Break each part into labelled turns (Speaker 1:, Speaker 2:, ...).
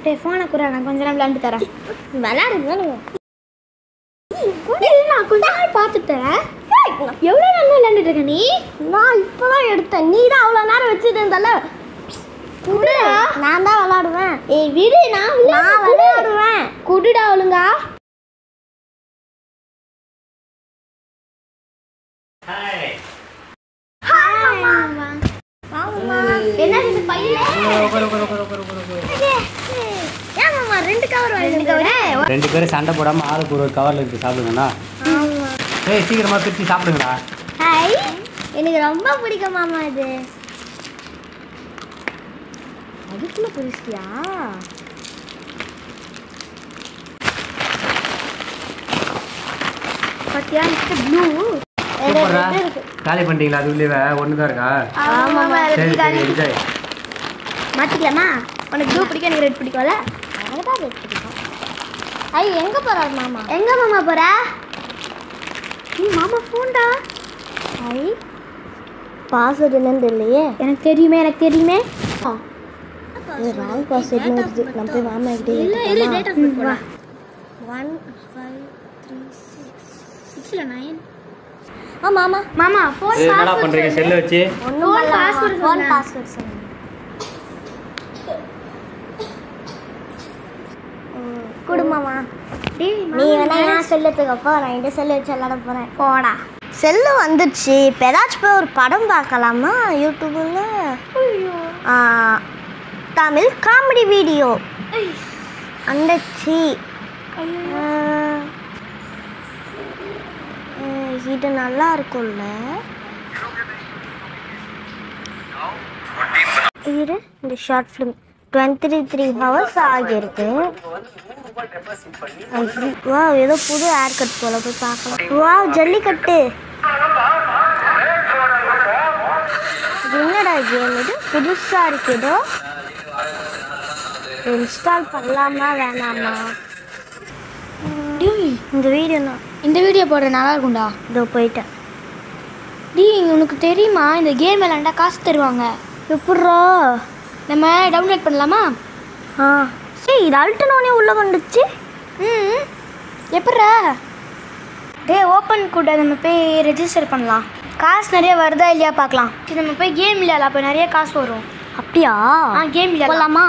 Speaker 1: டேய் ஃபோனை குறா நான் கொஞ்ச நேரம் விளையாண்டு தரேன்
Speaker 2: விளையாடுங்க
Speaker 1: நான் கொஞ்ச நேரம் பார்த்துட்டு தரேன் எவ்வளோ நேரம் விளையாண்டுட்டு இருக்க நீ
Speaker 2: நான் இப்பதான் எடுத்தேன் நீ தான் அவ்வளோ நேரம் வச்சுட்டு இருந்தல குடு நான் தான் விளையாடுவேன்
Speaker 1: ஏய் விடு நான்
Speaker 2: நான்
Speaker 1: விளையாடுவேன்
Speaker 2: விளையாடுவேன்
Speaker 1: குடுடா ஒழுங்கா என்ன இது பையில
Speaker 2: ஏன் மாமா ரெண்டு கவர் ரெண்டு கவர்
Speaker 3: ரெண்டு பேரும் சண்டை போடாமல் ஆளுக்கு ஒரு கவரில் இருக்கு சாப்பிடுங்கண்ணா ஏய் சீக்கிரமாக பிரித்து சாப்பிடுங்கடா
Speaker 2: ஹாய் எனக்கு ரொம்ப பிடிக்கும் மாமா இது அதுக்குள்ள புரிசியா
Speaker 1: பாத்தியா மிஸ்டர் ப்ளூ
Speaker 3: சூப்பரா காலி பண்ணிட்டீங்களா அது உள்ளே ஒன்று தான் இருக்கா
Speaker 1: ஆமாம்
Speaker 3: சரி சரி என்ஜாய்
Speaker 1: மாற்றிக்கலாமா உனக்கு ப்ளூ பிடிக்கும் எனக்கு ரெட் பிடிக்கும்ல
Speaker 2: எனக்கு தான் அது பிடிக்கும் ஐ எங்க போறாரு மாமா
Speaker 1: எங்க மாமா போற நீ மாமா ஃபோன்டா
Speaker 2: ஐ பாஸ்வேர்டு என்னன்னு தெரியலையே
Speaker 1: எனக்கு தெரியுமே எனக்கு தெரியுமே
Speaker 2: ராங் பாஸ்வேர்ட்னு வருது நம்ம போய் மாமா கிட்டே
Speaker 1: இல்ல இல்ல டேட் ஆஃப் பர்த் போடா
Speaker 2: ஒன் ஃபைவ் த்ரீ
Speaker 1: சிக்ஸ்ல நைன்
Speaker 2: ஆ மாமா
Speaker 1: மாமா ஃபோன்
Speaker 3: ஏய், என்னடா பண்ணுறீங்க செல்லை வச்சு
Speaker 2: ஒன்றும்
Speaker 1: Phone password
Speaker 2: ஃபோன்
Speaker 1: சொல்லு.
Speaker 2: பாஸ்வேர்ட் சொல்லுங்க ம், குடு மாமா
Speaker 1: டேய்
Speaker 2: நீ வேணா ஏன் செல்லுத்துக்கு அப்போ நான் இந்த செல்லு வச்சு விளாட போகிறேன்
Speaker 1: போடா
Speaker 2: செல்லு வந்துடுச்சு இப்போ ஏதாச்சும் போய் ஒரு படம் பார்க்கலாமா யூடியூபில் தமிழ் காமெடி வீடியோ அந்தச்சி இது நல்லா இருக்கும்ல இரு இந்த short film twenty three hours ஆகியிருக்கு வா ஏதோ புது ஹேர் கட் போல போய் பார்க்கலாம் வா ஜல்லிக்கட்டு இது என்னடா கேம் இது புதுசா இருக்கு ஏதோ இன்ஸ்டால் பண்ணலாமா வேணாமா
Speaker 1: டேய்
Speaker 2: இந்த வீடியோ நான்
Speaker 1: இந்த வீடியோ போடுற நல்லா இருக்கும்டா
Speaker 2: இதோ போயிட்டேன்
Speaker 1: டேய் உனக்கு தெரியுமா இந்த கேம் விளையாண்டா காசு தருவாங்க
Speaker 2: எப்பட்றா
Speaker 1: நம்ம டவுன்லோட் பண்ணலாமா
Speaker 2: ஆ சரி இது அல்ட்டனோடனே உள்ளே வந்துச்சு
Speaker 1: ம் எப்பட்றா டேய் ஓப்பன் கூட நம்ம போய் ரெஜிஸ்டர் பண்ணலாம் காசு நிறைய வருதா இல்லையா பார்க்கலாம் சரி நம்ம போய் கேம் விளையாடலாம் அப்போ நிறைய காசு வரும்
Speaker 2: அப்படியா
Speaker 1: ஆ கேம் விளையாடலாம்
Speaker 2: போலாமா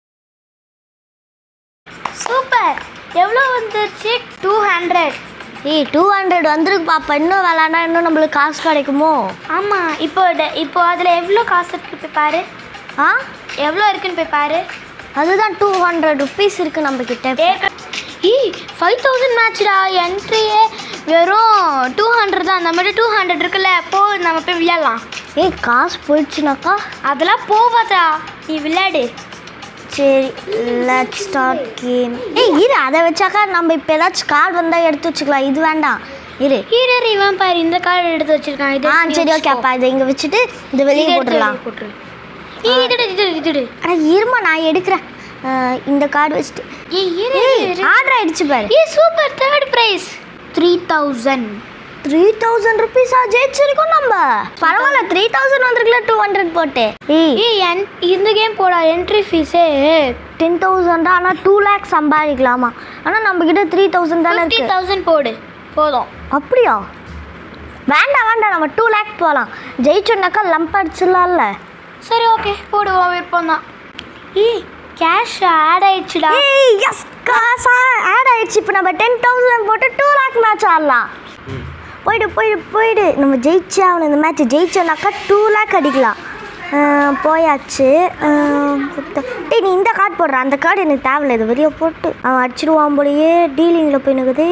Speaker 1: சூப்பர் எவ்வளோ வந்துருச்சு டூ ஹண்ட்ரட்
Speaker 2: ஏய் டூ ஹண்ட்ரட் வந்துருக்கு பாப்பா இன்னும் விளாண்டா இன்னும் நம்மளுக்கு காசு கிடைக்குமோ
Speaker 1: ஆமாம் இப்போ ட- இப்போ அதில் எவ்வளோ காசு இருக்கு போய் பாரு
Speaker 2: ஆ
Speaker 1: எவ்வளோ இருக்குன்னு போய் பாரு
Speaker 2: அதுதான் டூ ஹண்ட்ரட் ருபீஸ் இருக்கு நம்ம கிட்ட
Speaker 1: ஏய் ஃபைவ் தௌசண்ட் மேட்ச்டா என்ட்ரியே வெறும் டூ ஹண்ட்ரட் தான் நம்மகிட்ட டூ ஹண்ட்ரட் இருக்குல்ல போ நம்ம போய் விளையாடலாம்
Speaker 2: ஏய் காசு போயிடுச்சுனாக்கா
Speaker 1: அதெல்லாம் போவாதா நீ விளையாடு
Speaker 2: சரி லெட் ஸ்டார்ட் கேம் ஏய் இரு அதை வச்சாக்கா நம்ம இப்போ ஏதாச்சும் கார்டு வந்தால் எடுத்து வச்சுக்கலாம் இது வேண்டாம் இரு
Speaker 1: ஹீரர் இவன் பாரு இந்த கார்டு எடுத்து வச்சிருக்கான் இது
Speaker 2: ஆ
Speaker 1: எடுத்து
Speaker 2: சரி ஓகே
Speaker 1: வச்சுக்கோ.
Speaker 2: அப்பா இதை இங்கே வச்சுட்டு இதை வெளியே
Speaker 1: இதை எடுத்து
Speaker 2: போட்டுடலாம்
Speaker 1: வெளியே போட்டுரு ஏய் இதுடு இதுடு இதுடு
Speaker 2: ஆனால் இருமா நான் எடுக்கிறேன் அஹ், இந்த கார்டு வச்சுட்டு
Speaker 1: ஏய் இரு
Speaker 2: ஏய்
Speaker 1: இரு.
Speaker 2: ஆர்டர் ஆயிடுச்சு பாரு
Speaker 1: ஏய் super third prize three thousand
Speaker 2: three thousand ருபீஸா ஜெயிச்சிருக்கோம் நம்ம பரவாயில்ல த்ரீ தௌசண்ட் வந்திருக்குல டூ ஹண்ட்ரட் போட்டு ஏய்
Speaker 1: ஏய் என்- இந்த கேம் போடா என்ட்ரி ஃபீஸே
Speaker 2: டென் தௌசண்டா ஆனால் டூ லேக்ஸ் சம்பாதிக்கலாமா ஆனால் நம்ம கிட்ட த்ரீ தௌசண்ட் தானே
Speaker 1: ஃபிஃப்டி
Speaker 2: இருக்கு
Speaker 1: தௌசண்ட் போடு போதும்
Speaker 2: அப்படியா வேண்டாம் வேண்டாம் நம்ம டூ லேக் போகலாம் ஜெயிச்சோன்னாக்கா லம்ப் அடிச்சிடலாம்ல
Speaker 1: சரி ஓகே போடுவோம் விருப்பம் தான் ஏய் கேஷ் ஆட் ஆயிடுச்சுடா
Speaker 2: ஏய் எஸ் காசா ஆட் ஆயிடுச்சு இப்போ நம்ம டென் தௌசண்ட் போட்டு டூ லேக் மேட்ச் ஆடலாம் போயிடு போயிடு போயிடு நம்ம ஜெயிச்சே ஆகணும் இந்த மேட்ச் ஜெயிச்சோன்னாக்கா டூ லேக் அடிக்கலாம் அஹ், போயாச்சு அஹ், புத்த- டேய் நீ இந்த கார்டு போடுற அந்த கார்டு எனக்கு தேவையில்ல இது வெளியே போட்டு அவன் அடிச்சிடுவான் போலயே டீலிங்கில் போய் நிற்குது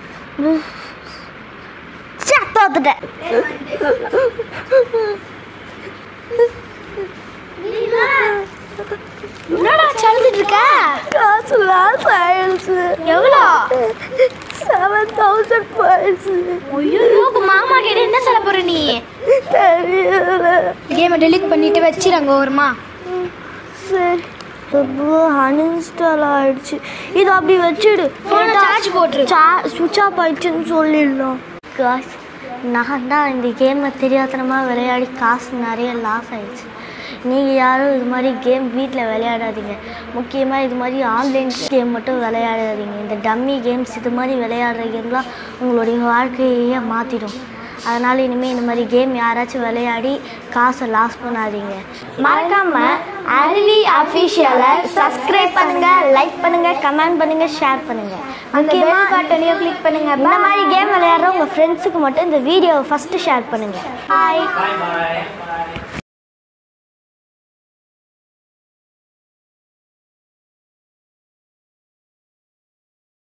Speaker 2: சே தோத்துட்டேன்
Speaker 1: என்னடா சழுதுட்டு இருக்க
Speaker 2: காசு லாஸ் ஆயிடுச்சு
Speaker 1: எவ்வளோ
Speaker 2: செவன் தௌசண்ட் போயிடுச்சு
Speaker 1: ஐயோ இப்போ மாமா கிட்ட என்ன சொல்ல போற நீ
Speaker 2: தெரியல
Speaker 1: கேமை டெலீட் பண்ணிட்டு வச்சிருங்க ஓரமா
Speaker 2: சரி ரொம்ப அன்இன்ஸ்டால் ஆயிடுச்சு இது அப்படி வச்சிடு
Speaker 1: Phone ல charge போட்டுரு.
Speaker 2: சுவிட்ச் ஆஃப் ஆயிடுச்சுன்னு சொல்லிடலாம் காசு நான் தான் இந்த கேமை தெரியாதனமாக விளையாடி காசு நிறைய லாஸ் ஆயிடுச்சு நீங்கள் யாரும் இது மாதிரி கேம் வீட்டில் விளையாடாதீங்க முக்கியமாக இது மாதிரி ஆன்லைன் கேம் மட்டும் விளையாடாதீங்க இந்த டம்மி கேம்ஸ் இது மாதிரி விளையாடுற கேம்லாம் உங்களுடைய வாழ்க்கையே மாற்றிடும் அதனால் இனிமேல் இந்த மாதிரி கேம் யாராச்சும் விளையாடி காசை லாஸ் பண்ணாதீங்க மறக்காமல் அருவி அஃபிஷியலை சப்ஸ்கிரைப் பண்ணுங்கள் லைக் பண்ணுங்கள் கமெண்ட் பண்ணுங்கள் ஷேர் பண்ணுங்கள்
Speaker 1: அந்த பெல்
Speaker 2: முக்கியமாக
Speaker 1: பட்டனையும் கிளிக் பண்ணுங்க
Speaker 2: இந்த மாதிரி கேம் விளையாடுற உங்கள் ஃப்ரெண்ட்ஸுக்கு மட்டும் இந்த வீடியோவை ஃபஸ்ட்டு ஷேர் பண்ணுங்கள் பாய்
Speaker 3: பாய் பாய்